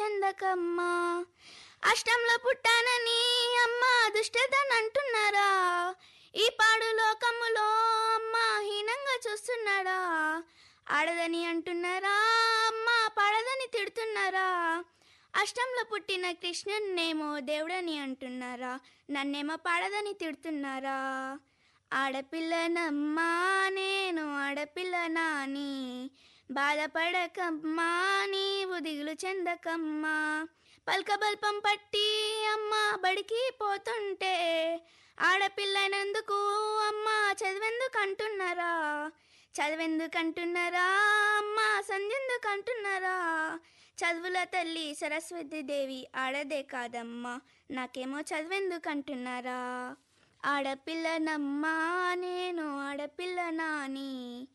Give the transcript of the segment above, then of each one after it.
చెందకమ్మా అష్టంలో పుట్టానని అమ్మ దుష్టదని అంటున్నారా ఈ పాడు లోకములో అమ్మ హీనంగా చూస్తున్నాడా ఆడదని అంటున్నారా అమ్మ పడదని తిడుతున్నారా అష్టంలో పుట్టిన కృష్ణున్నేమో దేవుడని అంటున్నారా నన్నేమో పడదని తిడుతున్నారా ఆడపిల్లనమ్మా నేను ఆడపిల్లనా అని బాధపడకమ్మా నీవు దిగులు చెందకమ్మా పల్కబల్పం పట్టి అమ్మ బడికి పోతుంటే ఆడపిల్లనందుకు అమ్మ చదివెందుకు అంటున్నారా చదివెందుకు అంటున్నారా అమ్మ సంధ్యందుకు అంటున్నారా చదువుల తల్లి సరస్వతి దేవి ఆడదే కాదమ్మా నాకేమో చదివెందుకు అంటున్నారా ఆడపిల్లనమ్మా నేను ఆడపిల్లనా అని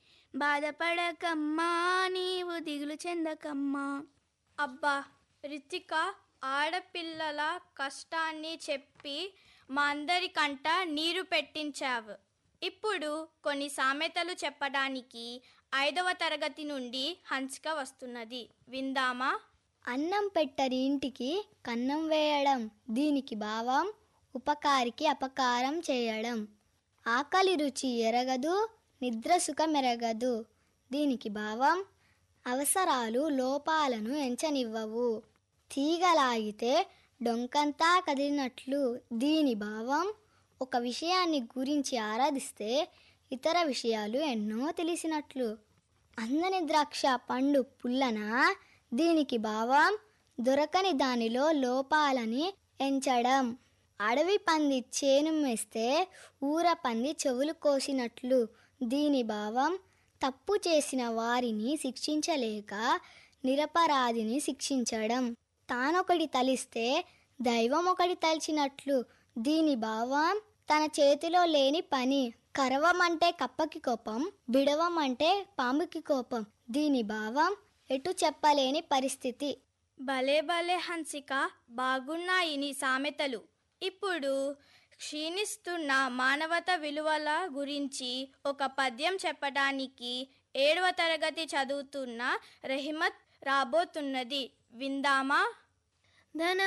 బాధపడకమ్మా నీవు దిగులు చెందకమ్మా అబ్బా రితిక ఆడపిల్లల కష్టాన్ని చెప్పి మా అందరికంట నీరు పెట్టించావు ఇప్పుడు కొన్ని సామెతలు చెప్పడానికి ఐదవ తరగతి నుండి హన్సిక వస్తున్నది విందామా అన్నం పెట్టని ఇంటికి కన్నం వేయడం దీనికి భావం ఉపకారికి అపకారం చేయడం ఆకలి రుచి ఎరగదు నిద్ర సుఖమెరగదు దీనికి భావం అవసరాలు లోపాలను ఎంచనివ్వవు తీగలాగితే డొంకంతా కదిలినట్లు దీని భావం ఒక విషయాన్ని గురించి ఆరాధిస్తే ఇతర విషయాలు ఎన్నో తెలిసినట్లు అందని ద్రాక్ష పండు పుల్లన దీనికి భావం దొరకని దానిలో లోపాలని ఎంచడం అడవి పంది చేను మేస్తే ఊర పంది చెవులు కోసినట్లు దీని భావం తప్పు చేసిన వారిని శిక్షించలేక నిరపరాధిని శిక్షించడం తానొకటి తలిస్తే దైవం ఒకటి తలిచినట్లు దీని భావం తన చేతిలో లేని పని కరవం అంటే కప్పకి కోపం బిడవం అంటే పాముకి కోపం దీని భావం ఎటు చెప్పలేని పరిస్థితి భలే భలే హన్సిక బాగున్నాయి నీ సామెతలు ఇప్పుడు క్షీణిస్తున్న మానవత విలువల గురించి ఒక పద్యం చెప్పడానికి ఏడవ తరగతి చదువుతున్న రెహిమత్ రాబోతున్నది విందామా ధన